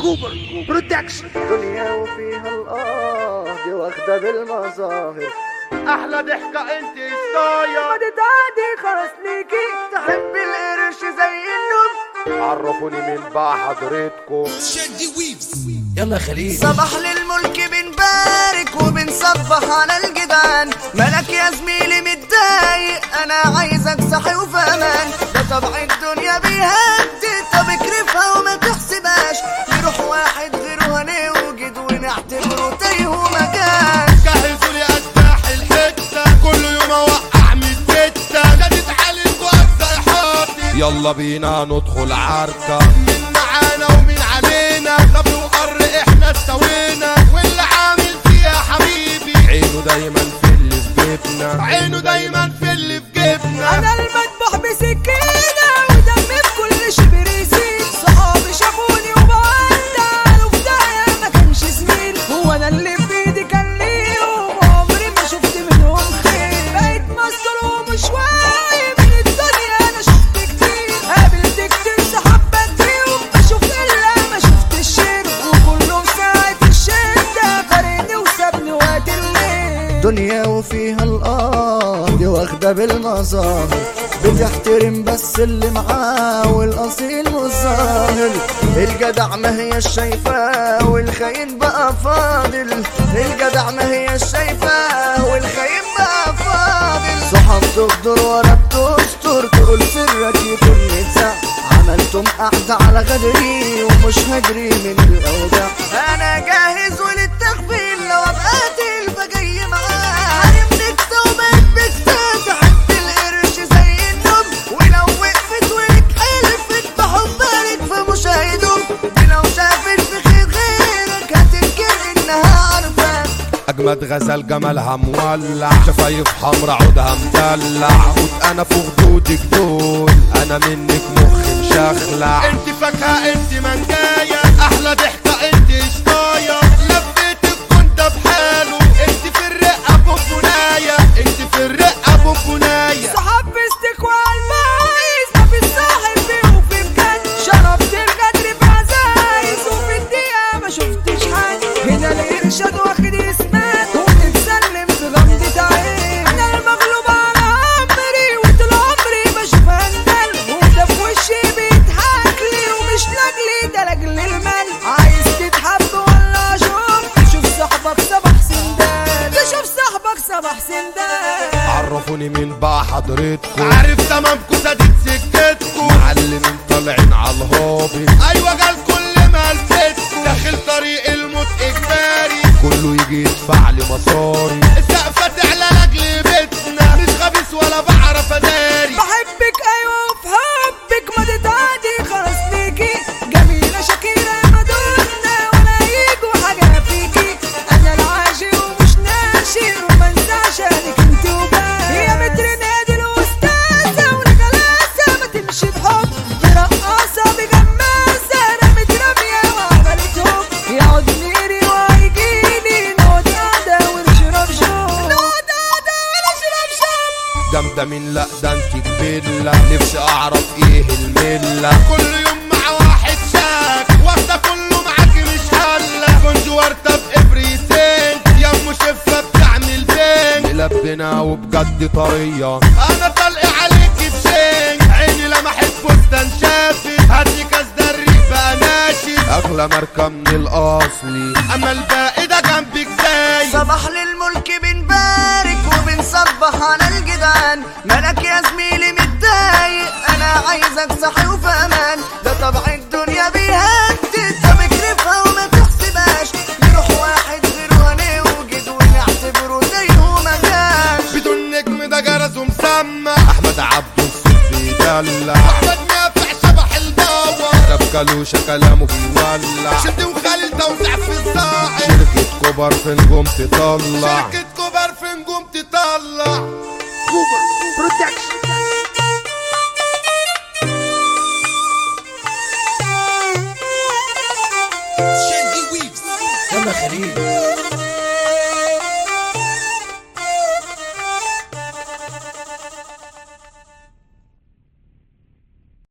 كوبر برودكشن دنيا وفيها الآه دي واخدة بالمظاهر احلى ضحكه انت ستاير ما تتعدي خلاص ليكي تحب القرش زي النوم عرفوني مين بقى حضرتكم يلا يا خليل صباح للملك بنبارك وبنصبح على الجدعان مالك يا زميلي متضايق انا عايزك صحي وفهمان ده طبع الدنيا بيهدد طب اكرفها وما تحسبهاش يروح واحد غيره هنوجد ونعتبره تايه ومكان جهزوا لي اتاح الحته كل يوم اوقع من التته زادت عليكوا ابدا حاطي يلا بينا ندخل عركه مين معانا ومين علينا طب وقر احنا استوينا واللي عامل فيها حبيبي عينه دايما في اللي في جيبنا عينه دايما في اللي في جيبنا انا المذبح بسكينه ودمي في كل شبر يزيد صحابي شافوني وبودع وفي داهيه ما كانش زميل هو انا اللي في ايدي كان ليهم وعمري ما شفت منهم خير بقيت مصدر ومش واعي من الدنيا انا شفت كتير قابلت كتير صحاب بدريهم بشوف الا ما شفت الشر وكلهم ساعة الشدة فارقني وسابني وقت الليل دنيا وفيها الآه دي واخدة بالمظاهر بتحترم بس اللي معاه والأصيل والظاهر الجدع ما هي الشايفاه والخاين بقى فاضل الجدع ما هي الشايفاه والخاين بقى فاضل صحاب تقدر ورا بتستر تقول سرك يكون متسع عملتم قعدة على غدري ومش هجري من الأوجاع أنا جاهز وللتخفيل لو أبقى قاتل فجاي معاه حرمتك وبقيت بكتات تحب القرش زي النوم ولو وقفت ولك حلفت بحبك في مشاهدهم دي لو شافت في خير غيرك هتنكر إنها عارفاك اجمد غزل جمالها مولع شفايف حمرا عودها مدلع عود انا في خدودك دول انا منك مخي مشخلع انت فاكهه انت منجايه احلى ضحكه انت شطايه لفيت الكنده بحاله انت في الرقه بوبونايه انت في الرقه بوبونايه صحاب بستك والمايز ما في الصاحب فيه وفي مكان شربت الغدر بعزايز وفي الدقيقة ما شفتش حد هنا الإرشاد واخد اسمان وتتسلم في غمضة عين أنا المغلوب على عمري وطول عمري بشوف هندل وده في وشي بيضحك لي ومش لاجلي ده لاجل المال عايز تتحب ولا شوف تشوف صاحبك صباح سندان تشوف صاحبك صباح سندان عرفوني مين بقى حضرتكم عارف تمامكم سادت سكتكم معلمين طالعين على الهابط ايوه جال كل ما لفتكم داخل طريق الموت اجباري كله يجي يدفع لي مصاري السقفه تعلى لاجل بيتنا مش خبيث ولا بعرف اداري بحبك ايوه وفي حبك ما تتعدي خلاص ليكي جميلة شكيرة يا مدونة ولا يجوا حاجة فيكي انا العاشق ومش ناشي وما انساش انك انت وبس هي متر نادي الاستاذة ونجلاسة ما تمشي بحب برقاصة بجماسة رمت رمية وعملتهم يقعد نيري وهيجيلي نقعد قعدة ونشرب شوب نقعد قعدة ونشرب شوب جامدة مين لا ده انت كبيلة نفسي اعرف ايه الملة كل يوم مع واحد شاك واخدة كله معاكي مش هلا كنت ورطة بإبريتين يا ام شفة بتعمل بين ملبنا وبجد طرية انا طلق عليكي بشين عيني لمحت فستان شافت هاتي كاس دريك بقى ناشف اغلى ماركة من الاصلي اما الباقي ده جنبك زي صباح للملك بنبارك وبنصبح على الجدعان مالك يا زميلي متضايق انا عايزك صحي وفي امان ده طبع الدنيا بيهدد طب اكرفها وما تحسبهاش يروح واحد غيره هنوجد ونعتبره زيه مكان بدون نجم ده جرس ومسمى احمد عبده الصوت بيدلع احمد نافع شبح الباور راب كالوشة كلامه بيولع شد وخالد توزع في الصاعد شركة كوبر في نجوم تطلع شركة كوبر في نجوم تطلع